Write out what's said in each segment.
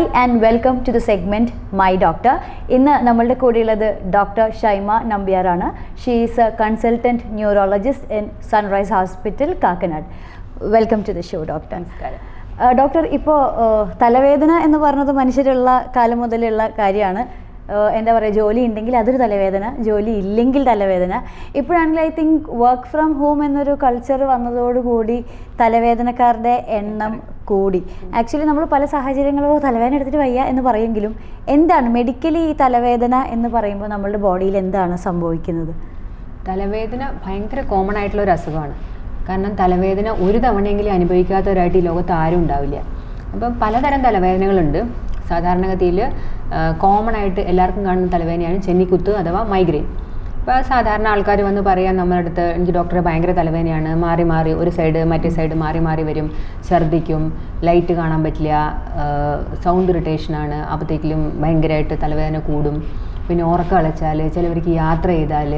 And welcome to the segment my doctor ഇന്ന് നമ്മളുടെ കൂടെയുള്ളത് ഡോക്ടർ ഷൈമ നമ്പ്യാറാണ് she is a consultant neurologist in Sunrise hospital Kakkanad welcome to the show doctor നമസ്കാരം doctor ഇപ്പോൾ തലവേദന എന്ന് പറഞ്ഞത് മനുഷ്യരുള്ള കാലം മുതലുള്ള കാര്യമാണ് ഏഹ് എന്താ പറയുക ജോലി ഉണ്ടെങ്കിൽ അതൊരു തലവേദന ജോലി ഇല്ലെങ്കിൽ തലവേദന ഇപ്പോഴാണെങ്കിൽ I think work from home എന്നൊരു കൾച്ചർ വന്നതോടുകൂടി തലവേദനക്കാരുടെ എണ്ണം കൂടി ആക്ച്വലി നമ്മൾ പല സാഹചര്യങ്ങളും തലവേദന എടുത്തിട്ട് വയ്യ എന്ന് പറയുമെങ്കിലും എന്താണ് മെഡിക്കലി ഈ തലവേദന എന്ന് പറയുമ്പോൾ നമ്മളുടെ ബോഡിയിൽ എന്താണ് സംഭവിക്കുന്നത് തലവേദന ഭയങ്കര കോമൺ ആയിട്ടുള്ള ഒരു അസുഖമാണ് കാരണം തലവേദന ഒരു തവണയെങ്കിലും അനുഭവിക്കാത്തവരായിട്ട് ഈ ലോകത്ത് ആരും ഉണ്ടാവില്ല അപ്പം പലതരം തലവേദനകളുണ്ട് സാധാരണഗതിയിൽ കോമൺ ആയിട്ട് എല്ലാവർക്കും കാണുന്ന തലവേദനയാണ് ചെന്നിക്കുത്ത് അഥവാ മൈഗ്രെയിൻ ഇപ്പോൾ സാധാരണ ആൾക്കാർ വന്ന് പറയാൻ നമ്മുടെ അടുത്ത് എനിക്ക് ഡോക്ടറെ ഭയങ്കര തലവേദനയാണ് മാറി മാറി ഒരു സൈഡ് മറ്റേ സൈഡ് മാറി മാറി വരും ഛർദ്ദിക്കും ലൈറ്റ് കാണാൻ പറ്റില്ല സൗണ്ട് ഇറിറ്റേഷനാണ് അപ്പോഴത്തേക്കിലും ഭയങ്കരമായിട്ട് തലവേദന കൂടും പിന്നെ ഉറക്കം അളച്ചാൽ ചിലവർക്ക് യാത്ര ചെയ്താൽ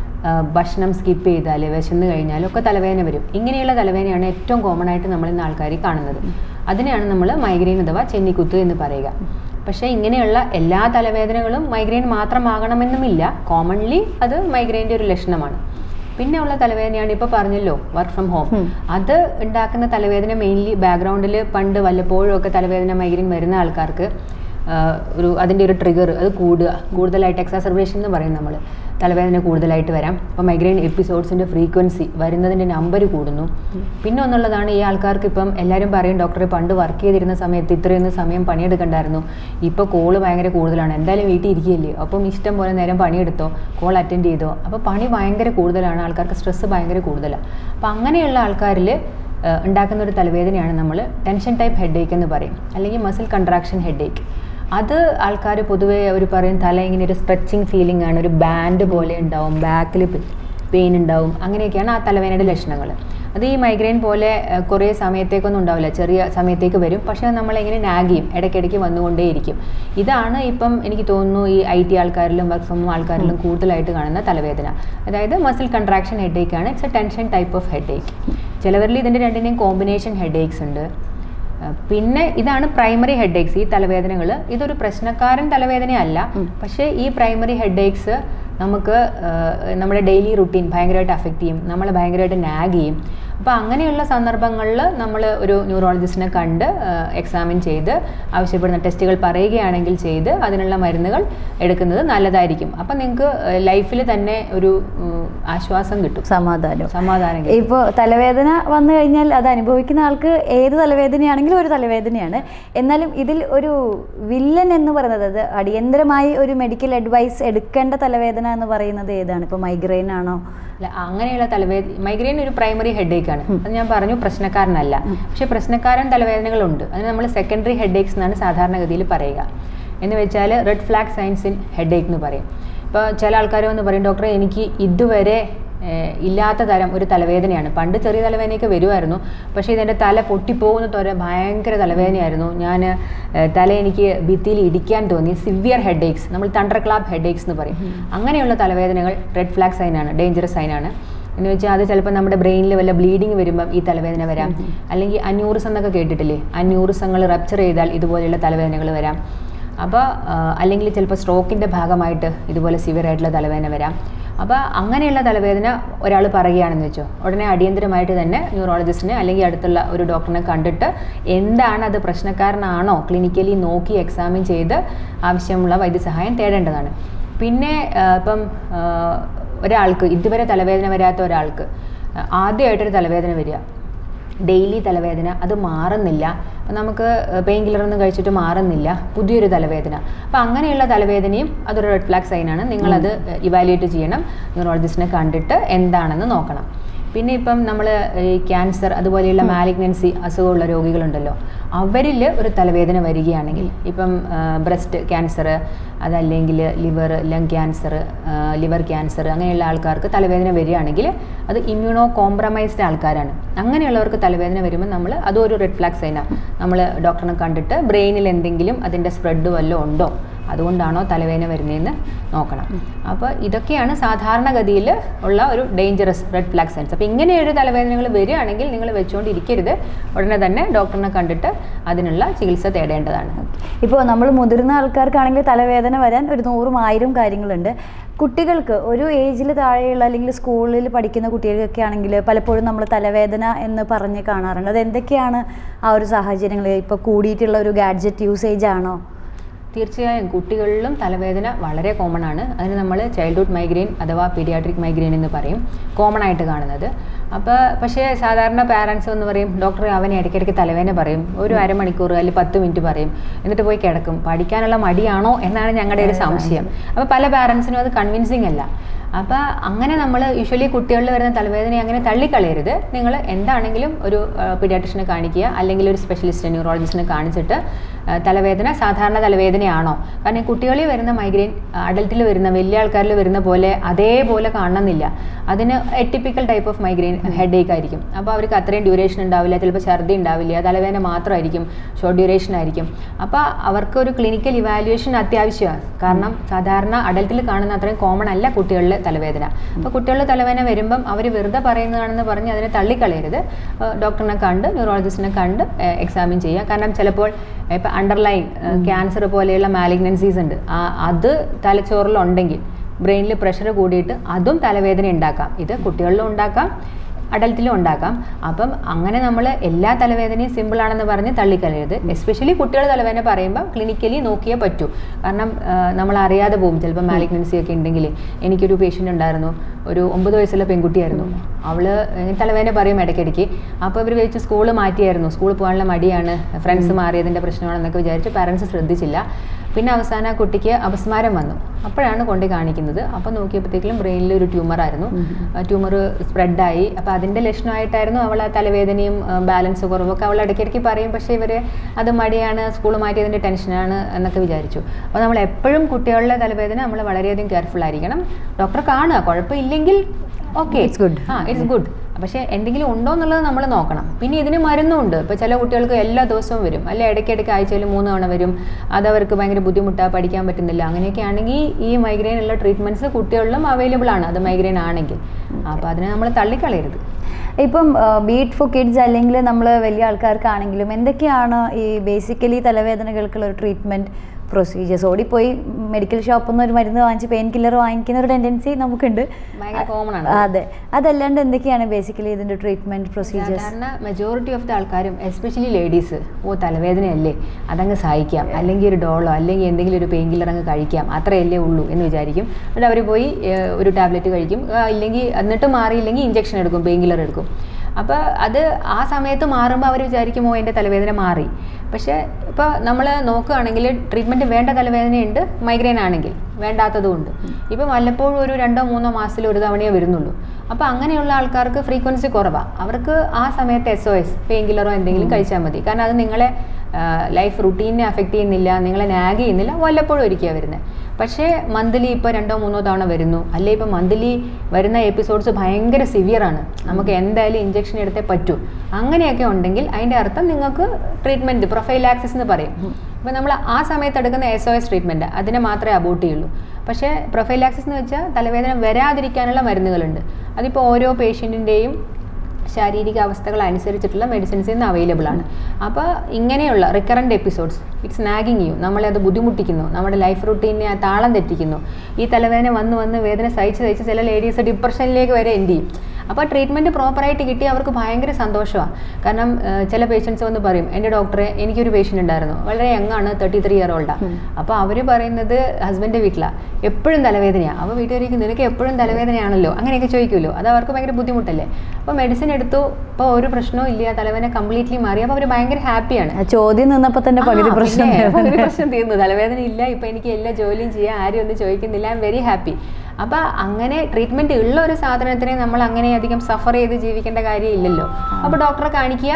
ഭക്ഷണം സ്കിപ്പ് ചെയ്താൽ വിശന്ന് കഴിഞ്ഞാൽ ഒക്കെ തലവേദന വരും ഇങ്ങനെയുള്ള തലവേദനയാണ് ഏറ്റവും കോമൺ ആയിട്ട് നമ്മൾ ഇന്ന് ആൾക്കാർ കാണുന്നത് അതിനെയാണ് നമ്മൾ മൈഗ്രെയിൻ അഥവാ ചെന്നിക്കുത്ത് എന്ന് പറയുക പക്ഷേ ഇങ്ങനെയുള്ള എല്ലാ തലവേദനകളും മൈഗ്രെയിൻ മാത്രമാകണമെന്നുമില്ല കോമൺലി അത് മൈഗ്രെയിൻ്റെ ഒരു ലക്ഷണമാണ് പിന്നെ ഉള്ള തലവേദനയാണ് ഇപ്പോൾ പറഞ്ഞല്ലോ വർക്ക് ഫ്രം ഹോം ഉം. അത് ഉണ്ടാക്കുന്ന തലവേദന മെയിൻലി ബാക്ക്ഗ്രൗണ്ടിൽ പണ്ട് വല്ലപ്പോഴും ഒക്കെ തലവേദന മൈഗ്രെയിൻ വരുന്ന ആൾക്കാർക്ക് ആ, ഒരു അതിൻ്റെ ഒരു ട്രിഗർ അത് കൂടുക കൂടുതലായിട്ട് എക്സാസർബേഷൻ എന്ന് പറയും നമ്മൾ തലവേദന കൂടുതലായിട്ട് വരാം അപ്പോൾ മൈഗ്രെയിൻ എപ്പിസോഡ്സിൻ്റെ ഫ്രീക്വൻസി വരുന്നതിൻ്റെ നമ്പർ കൂടുന്നു പിന്നെ ഒന്നുള്ളതാണ് ഈ ആൾക്കാർക്ക് ഇപ്പം എല്ലാവരും പറയും ഡോക്ടറെ പണ്ട് വർക്ക് ചെയ്തിരുന്ന സമയത്ത് ഇത്രയൊന്നും സമയം പണിയെടുക്കണ്ടായിരുന്നു ഇപ്പോൾ കോള് ഭയങ്കര കൂടുതലാണ് എന്തായാലും വീട്ടിൽ ഇരിക്കുകയല്ലേ അപ്പം ഇഷ്ടം പോലെ നേരം പണിയെടുത്തോ കോൾ അറ്റൻഡ് ചെയ്തോ അപ്പോൾ പണി ഭയങ്കര കൂടുതലാണ് ആൾക്കാർക്ക് സ്ട്രെസ്സ് ഭയങ്കര കൂടുതലാണ് അപ്പോൾ അങ്ങനെയുള്ള ആൾക്കാരിൽ ഉണ്ടാക്കുന്ന ഒരു തലവേദനയാണ് നമ്മൾ ടെൻഷൻ ടൈപ്പ് ഹെഡേക്ക് എന്ന് പറയും അല്ലെങ്കിൽ മസിൽ കൺട്രാക്ഷൻ ഹെഡേക്ക് അത് ആൾക്കാർ പൊതുവേ അവർ പറയും തല ഇങ്ങനെ ഒരു സ്ട്രെച്ചിങ് ഫീലിംഗ് ആണ് ഒരു ബാൻഡ് പോലെ ഉണ്ടാവും ബാക്കിൽ പെയിൻ ഉണ്ടാവും അങ്ങനെയൊക്കെയാണ് ആ തലവേദനയുടെ ലക്ഷണങ്ങൾ അത് ഈ മൈഗ്രെയിൻ പോലെ ഏഹ്, കുറേ സമയത്തേക്കൊന്നും ഉണ്ടാവില്ല ചെറിയ സമയത്തേക്ക് വരും പക്ഷേ നമ്മളെങ്ങനെ നാഗ് ചെയ്യും ഇടയ്ക്കിടയ്ക്ക് വന്നുകൊണ്ടേയിരിക്കും ഇതാണ് ഇപ്പം എനിക്ക് തോന്നുന്നു ഈ ഐ ടി ആൾക്കാരിലും വർക്ക് ഫ്രം ആൾക്കാരിലും കൂടുതലായിട്ട് കാണുന്ന തലവേദന അതായത് മസിൽ കൺട്രാക്ഷൻ ഹെഡേക്ക് ആണ് it's a tension type of headache ചിലവരിൽ ഇതിൻ്റെ രണ്ടിൻ്റെയും കോമ്പിനേഷൻ ഹെഡേക്സ് ഉണ്ട് ആ, പിന്നെ ഇതാണ് പ്രൈമറി ഹെഡേക്സ് ഈ തലവേദനകൾ ഇതൊരു പ്രശ്നക്കാരൻ തലവേദനയല്ല ഉം. പക്ഷേ ഈ പ്രൈമറി ഹെഡേക്സ് നമുക്ക് ആ, നമ്മുടെ ഡെയിലി റുട്ടീൻ ഭയങ്കരമായിട്ട് അഫക്റ്റ് ചെയ്യും നമ്മളെ ഭയങ്കരമായിട്ട് നാഗ് ചെയ്യും അപ്പോൾ അങ്ങനെയുള്ള സന്ദർഭങ്ങളിൽ നമ്മൾ ഒരു ന്യൂറോളജിസ്റ്റിനെ കണ്ട് എക്സാമിൻ ചെയ്ത് ആവശ്യപ്പെടുന്ന ടെസ്റ്റുകൾ പറയുകയാണെങ്കിൽ ചെയ്ത് അതിനുള്ള മരുന്നുകൾ എടുക്കുന്നത് നല്ലതായിരിക്കും അപ്പം നിങ്ങൾക്ക് ലൈഫിൽ തന്നെ ഒരു ഉം, ആശ്വാസം കിട്ടും സമാധാനം സമാധാനം കിട്ടും ഇപ്പോൾ തലവേദന വന്നു കഴിഞ്ഞാൽ അത് അനുഭവിക്കുന്ന ആൾക്ക് ഏത് തലവേദനയാണെങ്കിലും ഒരു തലവേദനയാണ് എന്നാലും ഇതിൽ ഒരു വില്ലൻ എന്ന് പറയുന്നത് അത് അടിയന്തരമായി ഒരു മെഡിക്കൽ അഡ്വൈസ് എടുക്കേണ്ട തലവേദന എന്ന് പറയുന്നത് ഏതാണ് ഇപ്പോൾ മൈഗ്രെയിൻ ആണോ അല്ല അങ്ങനെയുള്ള തലവേദന മൈഗ്രെയിൻ ഒരു പ്രൈമറി ഹെഡേക്ക് ആണ് അത് ഞാൻ പറഞ്ഞു പ്രശ്നക്കാരനല്ല പക്ഷേ പ്രശ്നക്കാരൻ തലവേദനകളുണ്ട് അതിന് നമ്മൾ സെക്കൻഡറി ഹെഡേക്സ് എന്നാണ് സാധാരണഗതിയിൽ പറയുക എന്ന് വെച്ചാൽ red flag signs in headache എന്ന് പറയും ഇപ്പോൾ ചില ആൾക്കാർ വന്ന് പറയും ഡോക്ടറെ എനിക്ക് ഇതുവരെ ഏഹ്, ഇല്ലാത്ത തരം ഒരു തലവേദനയാണ് പണ്ട് ചെറിയ തലവേദനയൊക്കെ വരുമായിരുന്നു പക്ഷേ ഇതെൻ്റെ തല പൊട്ടിപ്പോകുന്ന തോര ഭയങ്കര തലവേദനയായിരുന്നു ഞാൻ ഏഹ്, തല എനിക്ക് ഭിത്തിയിൽ ഇടിക്കാൻ തോന്നി സിവിയർ ഹെഡേക്സ് നമ്മൾ തണ്ടർ ക്ലാബ് ഹെഡേക്സ് എന്ന് പറയും അങ്ങനെയുള്ള തലവേദനകൾ റെഡ് ഫ്ലാഗ് സൈനാണ് ഡേഞ്ചറസ് സൈനാണ് എന്ന് വെച്ചാൽ അത് ചിലപ്പോൾ നമ്മുടെ ബ്രെയിനിൽ വല്ല ബ്ലീഡിങ് വരുമ്പം ഈ തലവേദന വരാം അല്ലെങ്കിൽ അന്യൂറിസം എന്നൊക്കെ കേട്ടിട്ടില്ലേ അന്യൂറിസങ്ങൾ റപ്ചർ ചെയ്താൽ ഇതുപോലെയുള്ള തലവേദനകൾ വരാം അപ്പോൾ അല്ലെങ്കിൽ ചിലപ്പോൾ സ്ട്രോക്കിൻ്റെ ഭാഗമായിട്ട് ഇതുപോലെ സിവിയർ ആയിട്ടുള്ള തലവേദന വരാം അപ്പോൾ അങ്ങനെയുള്ള തലവേദന ഒരാൾ പറയുകയാണെന്ന് വെച്ചോ ഉടനെ അടിയന്തരമായിട്ട് തന്നെ ന്യൂറോളജിസ്റ്റിനെ അല്ലെങ്കിൽ അടുത്തുള്ള ഒരു ഡോക്ടറിനെ കണ്ടിട്ട് എന്താണ് അത് പ്രശ്നക്കാരനാണോ ക്ലിനിക്കലി നോക്കി എക്സാമിൻ ചെയ്ത് ആവശ്യമുള്ള വൈദ്യസഹായം തേടേണ്ടതാണ് പിന്നെ ആ, ഇപ്പം ആ, ഒരാൾക്ക് ഇതുവരെ തലവേദന വരാത്ത ഒരാൾക്ക് ആ, ആദ്യമായിട്ടൊരു തലവേദന വരിക ഡെയിലി തലവേദന അത് മാറുന്നില്ല അപ്പം നമുക്ക് പെയിൻ കില്ലറൊന്നും കഴിച്ചിട്ട് മാറുന്നില്ല പുതിയൊരു തലവേദന അപ്പം അങ്ങനെയുള്ള തലവേദനയും അതൊരു റെഡ് ഫ്ലാഗ് സൈനാണ് നിങ്ങളത് ഇവാലുവേറ്റ് ചെയ്യണം ന്യൂറോളജിസ്റ്റിനെ കണ്ടിട്ട് എന്താണെന്ന് നോക്കണം പിന്നെ ഇപ്പം നമ്മൾ ഈ ക്യാൻസർ അതുപോലെയുള്ള മാലിഗ്നൻസി അസുഖമുള്ള രോഗികളുണ്ടല്ലോ അവരിൽ ഒരു തലവേദന വരികയാണെങ്കിൽ ഇപ്പം ബ്രസ്റ്റ് ക്യാൻസർ അതല്ലെങ്കിൽ liver lung cancer liver cancer അങ്ങനെയുള്ള ആൾക്കാർക്ക് തലവേദന വരികയാണെങ്കിൽ അത് ഇമ്മ്യൂണോ കോംപ്രമൈസ്ഡ് ആൾക്കാരാണ് അങ്ങനെയുള്ളവർക്ക് തലവേദന വരുമ്പോൾ നമ്മൾ അതും ഒരു റെഡ് ഫ്ലാഗ് സൈനാണ് നമ്മൾ ഡോക്ടറിനെ കണ്ടിട്ട് ബ്രെയിനിൽ എന്തെങ്കിലും അതിൻ്റെ സ്പ്രെഡ് വല്ലതും ഉണ്ടോ അതുകൊണ്ടാണോ തലവേദന വരുന്നതെന്ന് നോക്കണം അപ്പോൾ ഇതൊക്കെയാണ് സാധാരണഗതിയിൽ ഉള്ള ഒരു ഡേഞ്ചറസ് റെഡ് ഫ്ലാഗ് സൈൻസ് അപ്പോൾ ഇങ്ങനെ ഒരു തലവേദനകൾ വരികയാണെങ്കിൽ നിങ്ങൾ വെച്ചുകൊണ്ടിരിക്കരുത് ഉടനെ തന്നെ ഡോക്ടറിനെ കണ്ടിട്ട് അതിനുള്ള ചികിത്സ തേടേണ്ടതാണ് ഇപ്പോൾ നമ്മൾ മുതിർന്ന ആൾക്കാർക്കാണെങ്കിൽ തലവേദന വരാൻ ഒരു നൂറും ആയിരം കാര്യങ്ങളുണ്ട് കുട്ടികൾക്ക് ഒരു ഏജിൽ താഴെയുള്ള അല്ലെങ്കിൽ സ്കൂളിൽ പഠിക്കുന്ന കുട്ടികൾക്കൊക്കെ ആണെങ്കിൽ പലപ്പോഴും നമ്മൾ തലവേദന എന്ന് പറഞ്ഞ് കാണാറുണ്ട് അത് എന്തൊക്കെയാണ് ആ ഒരു സാഹചര്യങ്ങൾ ഇപ്പോൾ കൂടിയിട്ടുള്ള ഒരു ഗാഡ്ജറ്റ് യൂസേജ് ആണോ തീർച്ചയായും കുട്ടികളിലും തലവേദന വളരെ കോമൺ ആണ് അതിന് നമ്മൾ ചൈൽഡ്ഹുഡ് മൈഗ്രെയിൻ അഥവാ പീഡിയാട്രിക് മൈഗ്രെയിൻ എന്ന് പറയും കോമൺ ആയിട്ട് കാണുന്നത് അപ്പോൾ പക്ഷേ സാധാരണ പാരൻസ് എന്ന് പറയും ഡോക്ടർ അവനെ ഇടയ്ക്കിടയ്ക്ക് തലവേദന പറയും ഒരു അരമണിക്കൂർ അല്ലെങ്കിൽ പത്ത് മിനിറ്റ് പറയും എന്നിട്ട് പോയി കിടക്കും പഠിക്കാനുള്ള മടിയാണോ എന്നാണ് ഞങ്ങളുടെ ഒരു സംശയം അപ്പോൾ പല പാരൻസിനും അത് കൺവിൻസിങ് അല്ല അപ്പോൾ അങ്ങനെ നമ്മൾ യൂഷ്വലി കുട്ടികളിൽ വരുന്ന തലവേദന അങ്ങനെ തള്ളിക്കളയരുത് നിങ്ങൾ എന്താണെങ്കിലും ഒരു പീഡിയാട്രിഷനെ കാണിക്കുക അല്ലെങ്കിൽ ഒരു സ്പെഷ്യലിസ്റ്റ് ന്യൂറോളജിസ്റ്റിനെ കാണിച്ചിട്ട് ആ, തലവേദന സാധാരണ തലവേദനയാണോ കാരണം ഈ കുട്ടികളിൽ വരുന്ന മൈഗ്രെയിൻ അഡൽട്ടിൽ വരുന്ന വലിയ ആൾക്കാരിൽ വരുന്ന പോലെ അതേപോലെ കാണണമെന്നില്ല അതിന് atypical type of migraine headache ആയിരിക്കും അപ്പോൾ അവർക്ക് അത്രയും ഡ്യൂറേഷൻ ഉണ്ടാവില്ല ചിലപ്പോൾ ഛർദി ഉണ്ടാവില്ല തലവേദന മാത്രമായിരിക്കും ഷോർട്ട് ഡ്യൂറേഷൻ ആയിരിക്കും അപ്പോൾ അവർക്ക് ഒരു ക്ലിനിക്കൽ ഇവാലുവേഷൻ അത്യാവശ്യമാണ് കാരണം സാധാരണ അഡൽട്ടിൽ കാണുന്ന അത്രയും കോമൺ അല്ല കുട്ടികളിലെ തലവേദന അപ്പോൾ കുട്ടികളിലെ തലവേദന വരുമ്പം അവർ വെറുതെ പറയുന്നതാണെന്ന് പറഞ്ഞ് അതിനെ തള്ളിക്കളയരുത് ഏഹ് ഡോക്ടറിനെ കണ്ട് ന്യൂറോളജിസ്റ്റിനെ കണ്ട് എക്സാമിൻ ചെയ്യുക കാരണം ചിലപ്പോൾ ഇപ്പം അണ്ടർലൈൻ ക്യാൻസർ പോലെയുള്ള മാലിഗ്നൻസീസ് ഉണ്ട് ആ അത് തലച്ചോറിലുണ്ടെങ്കിൽ ബ്രെയിനിൽ പ്രഷർ കൂടിയിട്ട് അതും തലവേദന ഉണ്ടാക്കാം ഇത് കുട്ടികളിലും ഉണ്ടാക്കാം അഡൽട്ടിലും ഉണ്ടാക്കാം അപ്പം അങ്ങനെ നമ്മൾ എല്ലാ തലവേദനയും സിമ്പിൾ ആണെന്ന് പറഞ്ഞ് തള്ളിക്കളയരുത് എസ്പെഷ്യലി കുട്ടികൾ തലവേദന പറയുമ്പോൾ ക്ലിനിക്കലി നോക്കിയേ പറ്റൂ കാരണം ആ, നമ്മൾ അറിയാതെ പോകും ചിലപ്പോൾ മാലിഗ്നൻസി ഒക്കെ ഉണ്ടെങ്കിൽ എനിക്കൊരു പേഷ്യൻ്റ് ഉണ്ടായിരുന്നു ഒരു ഒമ്പത് വയസ്സുള്ള പെൺകുട്ടിയായിരുന്നു അവള് ഇങ്ങനെ തലവേദന പറയും ഇടയ്ക്കിടയ്ക്ക് അപ്പോൾ ഇവർ വെച്ച് സ്കൂൾ മാറ്റിയായിരുന്നു സ്കൂളിൽ പോകാനുള്ള മടിയാണ് ഫ്രണ്ട്സ് മാറിയതിൻ്റെ പ്രശ്നമാണെന്നൊക്കെ വിചാരിച്ച് പാരൻസ് ശ്രദ്ധിച്ചില്ല പിന്നെ അവസാനം ആ കുട്ടിക്ക് അപസ്മാരം വന്നു അപ്പോഴാണ് കൊണ്ട് കാണിക്കുന്നത് അപ്പോൾ നോക്കിയപ്പോഴത്തേക്കും ബ്രെയിനിൽ ഒരു ട്യൂമറായിരുന്നു ട്യൂമർ സ്പ്രെഡായി അപ്പോൾ അതിൻ്റെ ലക്ഷണമായിട്ടായിരുന്നു അവൾ ആ തലവേദനയും ബാലൻസ് കുറവൊക്കെ അവൾ ഇടയ്ക്കിടയ്ക്ക് പറയും പക്ഷേ ഇവർ അത് മടിയാണ് സ്കൂൾ മാറ്റിയതിൻ്റെ ടെൻഷനാണ് എന്നൊക്കെ വിചാരിച്ചു അപ്പോൾ നമ്മൾ എപ്പോഴും കുട്ടികളുടെ തലവേദന നമ്മൾ വളരെയധികം കെയർഫുൾ ആയിരിക്കണം ഡോക്ടറെ കാണുക കുഴപ്പമില്ലെങ്കിൽ ഓക്കെ It's good. ആ ഇറ്റ്സ് ഗുഡ് പക്ഷേ എന്തെങ്കിലും ഉണ്ടോ എന്നുള്ളത് നമ്മൾ നോക്കണം പിന്നെ ഇതിന് മരുന്നുണ്ട് ഇപ്പോൾ ചില കുട്ടികൾക്ക് എല്ലാ ദിവസവും വരും അല്ലെ ഇടയ്ക്കിടയ്ക്ക് ആഴ്ചയിൽ മൂന്ന് തവണ വരും അതവർക്ക് ഭയങ്കര ബുദ്ധിമുട്ടാണ് പഠിക്കാൻ പറ്റുന്നില്ല അങ്ങനെയൊക്കെ ആണെങ്കിൽ ഈ മൈഗ്രെയിൻ ഉള്ള ട്രീറ്റ്മെൻറ്റ്സ് കുട്ടികളിലും അവൈലബിൾ ആണ് അത് മൈഗ്രെയിൻ ആണെങ്കിൽ അപ്പോൾ അതിനെ നമ്മൾ തള്ളിക്കളയരുത് ഇപ്പം ബീറ്റ് ഫോർ കിഡ്സ് അല്ലെങ്കിൽ നമ്മൾ വലിയ ആൾക്കാർക്കാണെങ്കിലും എന്തൊക്കെയാണ് ഈ ബേസിക്കലി തലവേദനകൾക്കുള്ള ഒരു ട്രീറ്റ്മെൻറ്റ് പ്രൊസീജിയേഴ്സ് ഓടിപ്പോയി മെഡിക്കൽ ഷോപ്പിൽ നിന്ന് ഒരു മരുന്ന് വാങ്ങിച്ച് പെയിൻ കില്ലർ വാങ്ങിക്കുന്ന ഒരു ടെൻഡൻസി നമുക്കുണ്ട് ഭയങ്കര കോമൺ ആണ് അതെ അതല്ലാണ്ട് എന്തൊക്കെയാണ് ബേസിക്കലി ഇതിൻ്റെ ട്രീറ്റ്മെൻറ്റ് പ്രൊസീജിയേഴ്സ് സാധാരണ മെജോറിറ്റി ഓഫ് ദ ആൾക്കാരും എസ്പെഷ്യലി ലേഡീസ് ഓ തലവേദനയല്ലേ അതങ്ങ് സഹിക്കാം അല്ലെങ്കിൽ ഒരു ഡോളോ അല്ലെങ്കിൽ എന്തെങ്കിലും ഒരു പെയിൻ കില്ലർ അങ്ങ് കഴിക്കാം അത്രയല്ലേ ഉള്ളൂ എന്ന് വിചാരിക്കും എന്നിട്ട് അവർ പോയി ഏഹ്, ഒരു ടാബ്ലറ്റ് കഴിക്കും ആ, ഇല്ലെങ്കിൽ എന്നിട്ട് മാറിയില്ലെങ്കിൽ ഇഞ്ചക്ഷൻ എടുക്കും പെയിൻ കില്ലർ എടുക്കും അപ്പോൾ അത് ആ സമയത്ത് മാറുമ്പോൾ അവർ വിചാരിക്കും ഓ എൻ്റെ തലവേദന മാറി പക്ഷേ ഇപ്പോൾ നമ്മൾ നോക്കുകയാണെങ്കിൽ ട്രീറ്റ്മെൻറ്റ് വേണ്ട തലവേദനയുണ്ട് മൈഗ്രെയിൻ ആണെങ്കിൽ വേണ്ടാത്തതുമുണ്ട് ഇപ്പം വല്ലപ്പോഴും ഒരു രണ്ടോ മൂന്നോ മാസത്തിൽ ഒരു തവണയേ വരുന്നുള്ളൂ അപ്പോൾ അങ്ങനെയുള്ള ആൾക്കാർക്ക് ഫ്രീക്വൻസി കുറവാണ് അവർക്ക് ആ സമയത്ത് എസ് ഒ എസ് പെയിൻ കില്ലറോ എന്തെങ്കിലും കഴിച്ചാൽ മതി കാരണം അത് നിങ്ങളെ ലൈഫ് റുട്ടീനെ അഫക്റ്റ് ചെയ്യുന്നില്ല നിങ്ങളെ നാഗ് ചെയ്യുന്നില്ല വല്ലപ്പോഴും ഒരിക്കലാണ് വരുന്നത് പക്ഷേ മന്ത്ലി ഇപ്പോൾ രണ്ടോ മൂന്നോ തവണ വരുന്നു അല്ലെ ഇപ്പോൾ മന്ത്ലി വരുന്ന എപ്പിസോഡ്സ് ഭയങ്കര സിവിയർ ആണ് നമുക്ക് എന്തായാലും ഇഞ്ചക്ഷൻ എടുത്തേ പറ്റൂ അങ്ങനെയൊക്കെ ഉണ്ടെങ്കിൽ അതിൻ്റെ അർത്ഥം നിങ്ങൾക്ക് ട്രീറ്റ്മെൻറ്റ് പ്രൊഫൈലാക്സിസ് എന്ന് പറയും അപ്പോൾ നമ്മൾ ആ സമയത്ത് എടുക്കുന്ന എസ് ഒ എസ് ട്രീറ്റ്മെൻറ്റ് അതിനെ മാത്രമേ അബോട്ട് ചെയ്യുള്ളൂ പക്ഷേ പ്രൊഫൈലാക്സിസ് എന്ന് വെച്ചാൽ തലവേദന വരാതിരിക്കാനുള്ള മരുന്നുകളുണ്ട് അതിപ്പോൾ ഓരോ പേഷ്യൻറ്റിൻ്റെയും ശാരീരിക അവസ്ഥകൾ അനുസരിച്ചിട്ടുള്ള മെഡിസിൻസ് ഇന്ന് അവൈലബിൾ ആണ് അപ്പോൾ ഇങ്ങനെയുള്ള recurrent episodes it's nagging you നമ്മളെ അത് ബുദ്ധിമുട്ടിക്കുന്നു നമ്മുടെ ലൈഫ് റുട്ടീനെ ആ താളം തെറ്റിക്കുന്നു ഈ തലവേദന വന്ന് വന്ന് വേദന സഹിച്ച് സഹിച്ച് ചില ലേഡീസ് ഡിപ്രഷനിലേക്ക് വരെ എൻഡ് ചെയ്യും അപ്പോൾ ട്രീറ്റ്മെൻറ്റ് പ്രോപ്പറായിട്ട് കിട്ടി അവർക്ക് ഭയങ്കര സന്തോഷമാണ് കാരണം ഏഹ്, ചില പേഷ്യൻസ് വന്ന് പറയും എൻ്റെ ഡോക്ടറെ എനിക്കൊരു പേഷ്യൻ്റ് ഉണ്ടായിരുന്നു വളരെ യങ്ങാണ് തേർട്ടി ത്രീ ഇയർ ഓൾഡാണ് അപ്പോൾ അവർ പറയുന്നത് ഹസ്ബൻഡ് വീട്ടിലാണ് എപ്പോഴും തലവേദനയാണ് അപ്പോൾ വീട്ടുകാരിക്കും നിനക്ക് എപ്പോഴും തലവേദനയാണല്ലോ അങ്ങനെയൊക്കെ ചോദിക്കുമല്ലോ അത് അവർക്ക് ഭയങ്കര ബുദ്ധിമുട്ടല്ലേ അപ്പോൾ മെഡിസിൻ എടുത്തു ഇപ്പോൾ ഒരു പ്രശ്നവും ഇല്ല തലവേദന കംപ്ലീറ്റ്ലി മാറി അപ്പോൾ അവർ ഭയങ്കര ഹാപ്പിയാണ് ആ ചോദ്യം നിന്നപ്പോൾ തന്നെ പകുതി ആ, പ്രശ്നം പിന്നെ തീർന്നു. പകുതി പ്രശ്നം തീർന്നു തലവേദന ഇല്ല ഇപ്പൊ എനിക്ക് എല്ലാ ജോലിയും ചെയ്യാൻ ആരും ഒന്നും ചോദിക്കുന്നില്ല ഐ എം വെരി ഹാപ്പി അപ്പൊ അങ്ങനെ ട്രീറ്റ്മെന്റ് ഉള്ള ഒരു സാധനത്തിനെ നമ്മൾ അങ്ങനെ അധികം സഫർ ചെയ്ത് ജീവിക്കേണ്ട കാര്യമില്ലല്ലോ അപ്പൊ ഡോക്ടറെ കാണിക്കുക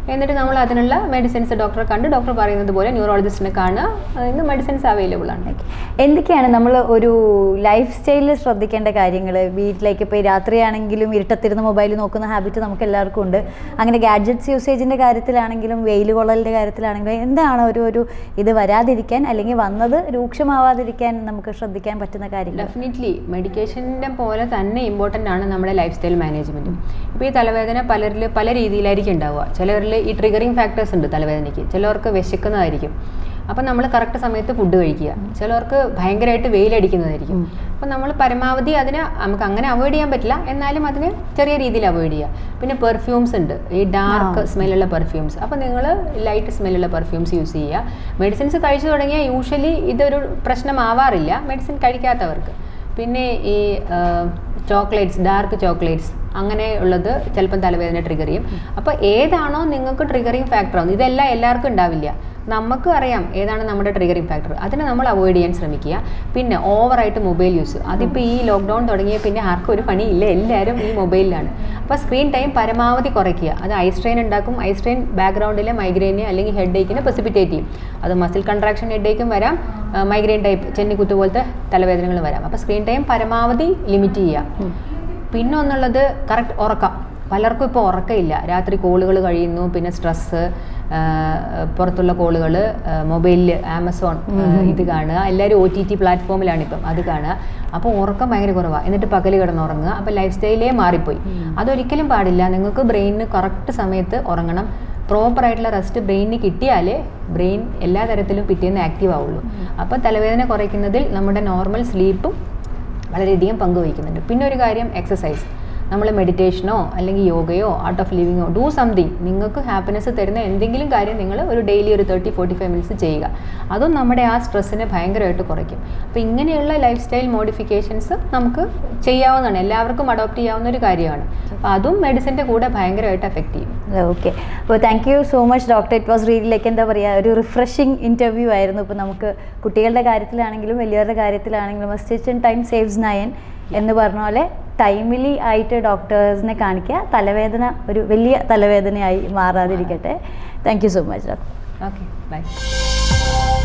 എന്നിട്ട് നമ്മൾ അതിനുള്ള മെഡിസിൻസ് ഡോക്ടറെ കണ്ട് ഡോക്ടർ പറയുന്നത് പോലെ ന്യൂറോളജിസ്റ്റിനെ കാണുക അതിന് മെഡിസിൻസ് അവൈലബിൾ ആണ് എന്തൊക്കെയാണ് നമ്മൾ ഒരു ലൈഫ് സ്റ്റൈലിൽ ശ്രദ്ധിക്കേണ്ട കാര്യങ്ങൾ വീട്ടിലേക്ക് ഇപ്പോൾ രാത്രിയാണെങ്കിലും ഇരുട്ടത്തിരുന്ന് മൊബൈൽ നോക്കുന്ന ഹാബിറ്റ് നമുക്ക് എല്ലാവർക്കും ഉണ്ട് അങ്ങനെ ഗാഡ്ജറ്റ്സ് യൂസേജിൻ്റെ കാര്യത്തിലാണെങ്കിലും വെയിൽ കൊള്ളലിൻ്റെ കാര്യത്തിലാണെങ്കിലും എന്താണ് ഒരു ഒരു ഇത് വരാതിരിക്കാൻ അല്ലെങ്കിൽ വന്നത് രൂക്ഷമാവാതിരിക്കാൻ നമുക്ക് ശ്രദ്ധിക്കാൻ പറ്റുന്ന കാര്യങ്ങൾ ഡെഫിനറ്റ്ലി മെഡിക്കേഷൻ്റെ പോലെ തന്നെ ഇമ്പോർട്ടൻ്റ് ആണ് നമ്മുടെ ലൈഫ് സ്റ്റൈൽ മാനേജ്മെൻറ്റും ഇപ്പോൾ ഈ തലവേദന പലരിൽ പല രീതിയിലായിരിക്കും ഉണ്ടാവുക ചിലരിൽ ഈ ട്രിഗറിങ് ഫാക്ടേഴ്സ് ഉണ്ട് തലവേദനയ്ക്ക് ചിലർക്ക് വിശക്കുന്നതായിരിക്കും അപ്പം നമ്മൾ കറക്റ്റ് സമയത്ത് ഫുഡ് കഴിക്കുക ചിലർക്ക് ഭയങ്കരമായിട്ട് വെയിലടിക്കുന്നതായിരിക്കും അപ്പം നമ്മൾ പരമാവധി അതിനെ നമുക്ക് അങ്ങനെ അവോയ്ഡ് ചെയ്യാൻ പറ്റില്ല എന്നാലും അതിനെ ചെറിയ രീതിയിൽ അവോയ്ഡ് ചെയ്യുക പിന്നെ പെർഫ്യൂംസ് ഉണ്ട് ഈ ഡാർക്ക് സ്മെല്ലുള്ള പെർഫ്യൂംസ് അപ്പോൾ നിങ്ങൾ ലൈറ്റ് സ്മെല്ലുള്ള പെർഫ്യൂംസ് യൂസ് ചെയ്യുക മെഡിസിൻസ് കഴിച്ചു തുടങ്ങിയാൽ യൂഷ്വലി ഇതൊരു പ്രശ്നമാവാറില്ല മെഡിസിൻ കഴിക്കാത്തവർക്ക് പിന്നെ ഈ ചോക്ലേറ്റ്സ് ഡാർക്ക് ചോക്ലേറ്റ്സ് അങ്ങനെ ഉള്ളത് ചിലപ്പം തലവേദന ട്രിഗർ ചെയ്യും അപ്പോൾ ഏതാണോ നിങ്ങൾക്ക് ട്രിഗറിങ് ഫാക്ടർ ആവുന്നത് ഇതെല്ലാം എല്ലാവർക്കും ഉണ്ടാവില്ല നമുക്ക് അറിയാം ഏതാണ് നമ്മുടെ ട്രിഗറിങ് ഫാക്ടർ അതിനെ നമ്മൾ അവോയ്ഡ് ചെയ്യാൻ ശ്രമിക്കുക പിന്നെ ഓവറായിട്ട് മൊബൈൽ യൂസ് അതിപ്പോൾ ഈ ലോക്ക്ഡൗൺ തുടങ്ങിയ പിന്നെ ആർക്കും ഒരു പണിയില്ല എല്ലാവരും ഈ മൊബൈലിലാണ് അപ്പോൾ സ്ക്രീൻ ടൈം പരമാവധി കുറയ്ക്കുക അത് ഐ സ്ട്രെയിൻ ഉണ്ടാക്കും ഐ സ്ട്രെയിൻ ബാക്ക്ഗ്രൗണ്ടിലെ മൈഗ്രെയിനെ അല്ലെങ്കിൽ ഹെഡ് ഏക്കിനെ പെസിപ്പിറ്റേറ്റ് ചെയ്യും അത് മസിൽ കൺട്രാക്ഷൻ ഹെഡ് ഏക്കും വരാം മൈഗ്രെയിൻ ടൈപ്പ് ചെന്നിക്കുത്ത് പോലത്തെ തലവേദനകൾ വരാം അപ്പോൾ സ്ക്രീൻ ടൈം പരമാവധി ലിമിറ്റ് ചെയ്യുക പിന്നെ ഒന്നുള്ളത് കറക്റ്റ് ഉറക്കം പലർക്കും ഇപ്പോൾ ഉറക്കമില്ല രാത്രി കോളുകൾ കഴിയുന്നു പിന്നെ സ്ട്രെസ്സ് പുറത്തുള്ള കോളുകൾ മൊബൈലിൽ ആമസോൺ ഇത് കാണുക എല്ലാവരും ഒ ടി ടി പ്ലാറ്റ്ഫോമിലാണ് ഇപ്പം അത് കാണുക അപ്പോൾ ഉറക്കം ഭയങ്കര കുറവാണ് എന്നിട്ട് പകൽ കിടന്നുറങ്ങുക അപ്പോൾ ലൈഫ് സ്റ്റൈലേ മാറിപ്പോയി അതൊരിക്കലും പാടില്ല നിങ്ങൾക്ക് ബ്രെയിനിന് കറക്റ്റ് സമയത്ത് ഉറങ്ങണം പ്രോപ്പർ ആയിട്ടുള്ള റെസ്റ്റ് ബ്രെയിനിന് കിട്ടിയാലേ ബ്രെയിൻ എല്ലാ തരത്തിലും പിറ്റേന്ന് ആക്റ്റീവ് ആവുള്ളൂ അപ്പോൾ തലവേദന കുറയ്ക്കുന്നതിൽ നമ്മുടെ നോർമൽ സ്ലീപ്പും വളരെയധികം പങ്കുവഹിക്കുന്നുണ്ട് പിന്നെ ഒരു കാര്യം എക്സസൈസ് നമ്മൾ മെഡിറ്റേഷനോ അല്ലെങ്കിൽ യോഗയോ ആർട്ട് ഓഫ് ലിവിങ്ങോ ഡൂ സംതിങ് നിങ്ങൾക്ക് ഹാപ്പിനെസ് തരുന്ന എന്തെങ്കിലും കാര്യം നിങ്ങൾ ഒരു ഡെയിലി ഒരു തേർട്ടി ഫോർട്ടി ഫൈവ് മിനിറ്റ്സ് ചെയ്യുക അതും നമ്മുടെ ആ സ്ട്രെസ്സിനെ ഭയങ്കരമായിട്ട് കുറയ്ക്കും അപ്പോൾ ഇങ്ങനെയുള്ള ലൈഫ് സ്റ്റൈൽ മോഡിഫിക്കേഷൻസ് നമുക്ക് ചെയ്യാവുന്നതാണ് എല്ലാവർക്കും അഡോപ്റ്റ് ചെയ്യാവുന്ന ഒരു കാര്യമാണ് അപ്പോൾ അതും മെഡിസിൻ്റെ കൂടെ ഭയങ്കരമായിട്ട് എഫക്റ്റ് ചെയ്യും ഓക്കെ അപ്പോൾ thank you so much doctor it was really like എന്താ പറയുക ഒരു റിഫ്രഷിങ് ഇൻ്റർവ്യൂ ആയിരുന്നു ഇപ്പോൾ നമുക്ക് കുട്ടികളുടെ കാര്യത്തിലാണെങ്കിലും വലിയവരുടെ കാര്യത്തിലാണെങ്കിലും സ്റ്റിച്ച് ടൈം സേവ്സ് നയൻ എന്ന് പറഞ്ഞ പോലെ ടൈമിലി ആയിട്ട് ഡോക്ടേഴ്സിനെ കാണിക്കുക തലവേദന ഒരു വലിയ തലവേദനയായി മാറാതിരിക്കട്ടെ thank you so much doctor okay by